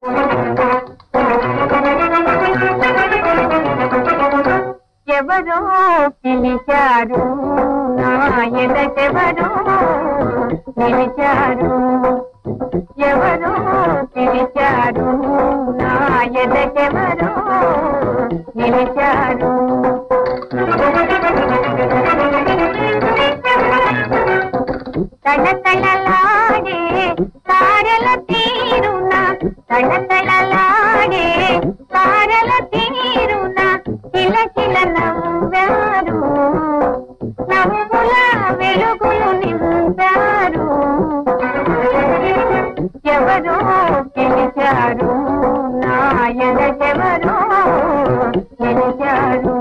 ఎవరో పిలిచారు నా ఎదటెవరో పిలిచారు ఎవరో పిలిచారు నా ఎదటెవరో పిలిచారు తడతడలాడే తారల తీరున తడతడలాడే తారల తీరున కిలకిల నవ్వారు నవ్వుల వెలుగులు నింపారు ఎవరో పిలిచారు నా ఎదటెవరో పిలిచారు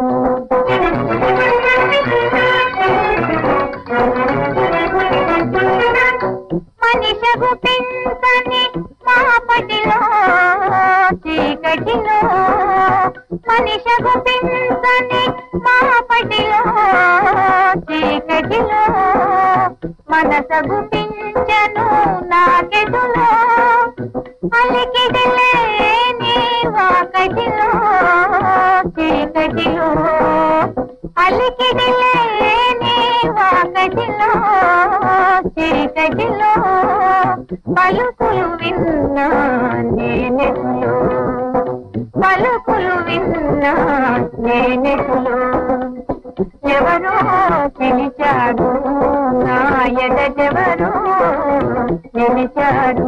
మనిషగు పెంచని మాపటిలో చీకటిలో మనిషగు పెంచని మాపటిలో చీకటిలో మనసగు పింఛను నాకెదులో అలికిడిలే నీ వాకటిలో చీకటిలో అలికిడిలే నీ వాకటిలో చీకటిలో పలుకులు విన్నా నేనెట్లో పలుకులు విన్నా నేనెట్లో ఎవరో పిలిచాడు నా ఎదటెవరో పిలిచాడు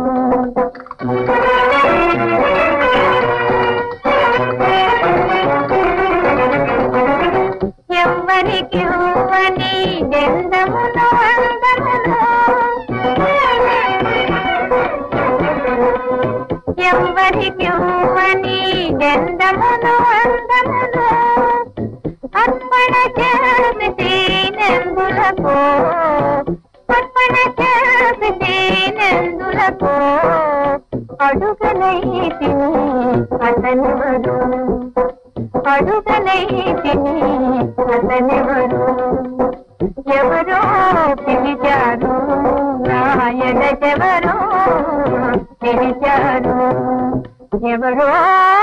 ఎవ్వరికి ఇవ్వని దెందమును అందమును ఎవ్వరికి ఇవ్వని దెందమును అందమును అర్పణ చేసి నెందులకు అర్పణ చేసి నెందులకు అడుగలైతిని అతనెవరు అడుగలైతిని అతనెవరు ఎవరో పిలిచారు నా ఎదటెవరో పిలిచారు ఎవరో